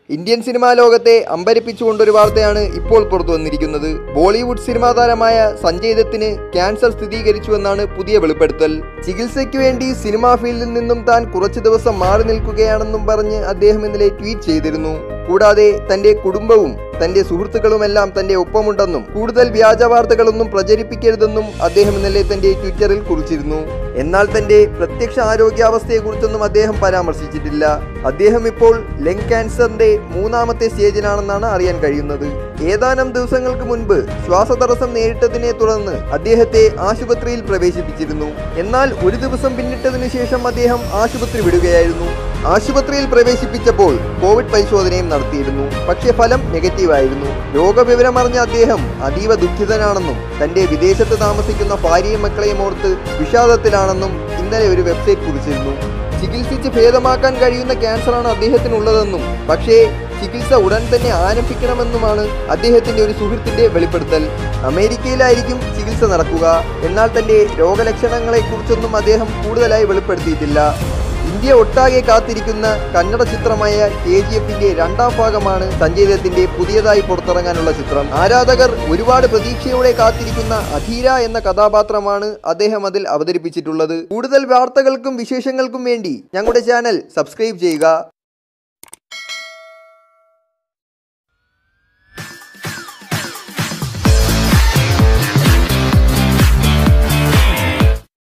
Indian cinema ലോകത്തെ അമ്പരിപ്പിച്ചുകൊണ്ടൊരു വാർത്തയാണ് ഇപ്പോൾ പുറത്തു വന്നിരിക്കുന്നത് ബോളിവുഡ് സിനിമാ താരമായ സഞ്ജയ് ദത്തിന് ക്യാൻസർ സ്ഥിരീകരിച്ചുവെന്നാണ് പുതിയ വെളിപ്പെടുത്തൽ ചികിത്സയ്ക്ക് വേണ്ടി സിനിമാ ഫീൽഡിൽ നിന്നും താൻ കുറച്ചു ദിവസം മാറി നിൽക്കുകയാണെന്നും പറഞ്ഞ് അദ്ദേഹം ഇന്നലെ ട്വീറ്റ് ചെയ്തിരുന്നു കൂടാതെ തന്റെ കുടുംബവും തന്റെ സുഹൃത്തുക്കളുമെല്ലാം തന്റെ ഒപ്പമുണ്ടെന്നും കൂടുതൽ വ്യാജ വാർത്തകളൊന്നും പ്രചരിപ്പിക്കരുതെന്നും അദ്ദേഹം ഇന്നലെ തന്റെ ട്വിറ്ററിൽ കുറിച്ചിരുന്നു എന്നാൽ തന്റെ പ്രത്യക്ഷ ആരോഗ്യാവസ്ഥയെക്കുറിച്ചൊന്നും അദ്ദേഹം പരാമർശിച്ചിട്ടില്ല അദ്ദേഹം ഇപ്പോൾ ലങ് ക്യാൻസറിന്റെ മൂന്നാമത്തെ സ്റ്റേജിലാണെന്നാണ് അറിയാൻ കഴിയുന്നത് ഏതാനും ദിവസങ്ങൾക്ക് മുൻപ് ശ്വാസതടസ്സം നേരിട്ടതിനെ തുടർന്ന് അദ്ദേഹത്തെ ആശുപത്രിയിൽ പ്രവേശിപ്പിച്ചിരുന്നു എന്നാൽ ഒരു ദിവസം പിന്നിട്ടതിനു ശേഷം അദ്ദേഹം ആശുപത്രി വിടുകയായിരുന്നു ആശുപത്രിയിൽ പ്രവേശിപ്പിച്ചപ്പോൾ കോവിഡ് പരിശോധനയും നടത്തിയിരുന്നു പക്ഷേ ഫലം നെഗറ്റീവ് ആയിരുന്നു രോഗവിവരമറിഞ്ഞ അദ്ദേഹം അതീവ ദുഃഖിതനാണെന്നും തന്റെ വിദേശത്ത് താമസിക്കുന്ന ഭാര്യയും മക്കളെയും ഓർത്ത് വിഷാദത്തിലാണെന്നും ഇന്നലെ ഒരു വെബ്സൈറ്റ് കുറിച്ചിരുന്നു ചികിത്സിച്ച് ഭേദമാക്കാൻ കഴിയുന്ന ക്യാൻസറാണ് അദ്ദേഹത്തിനുള്ളതെന്നും പക്ഷേ ചികിത്സ ഉടൻ തന്നെ ആരംഭിക്കണമെന്നുമാണ് അദ്ദേഹത്തിന്റെ ഒരു സുഹൃത്തിന്റെ വെളിപ്പെടുത്തൽ അമേരിക്കയിലായിരിക്കും ചികിത്സ നടക്കുക എന്നാൽ തന്റെ രോഗലക്ഷണങ്ങളെക്കുറിച്ചൊന്നും അദ്ദേഹം കൂടുതലായി വെളിപ്പെടുത്തിയിട്ടില്ല ഇന്ത്യ ഒട്ടാകെ കാത്തിരിക്കുന്ന കന്നഡ ചിത്രമായ കെ ജി എഫിന്റെ രണ്ടാം ഭാഗമാണ് സഞ്ജയ് ദത്തിന്റെ പുതിയതായി പുറത്തിറങ്ങാനുള്ള ചിത്രം ആരാധകർ ഒരുപാട് പ്രതീക്ഷയോടെ കാത്തിരിക്കുന്ന അധീര എന്ന കഥാപാത്രമാണ് അദ്ദേഹം അതിൽ അവതരിപ്പിച്ചിട്ടുള്ളത് കൂടുതൽ വാർത്തകൾക്കും വിശേഷങ്ങൾക്കും വേണ്ടി ഞങ്ങളുടെ ചാനൽ സബ്സ്ക്രൈബ് ചെയ്യുക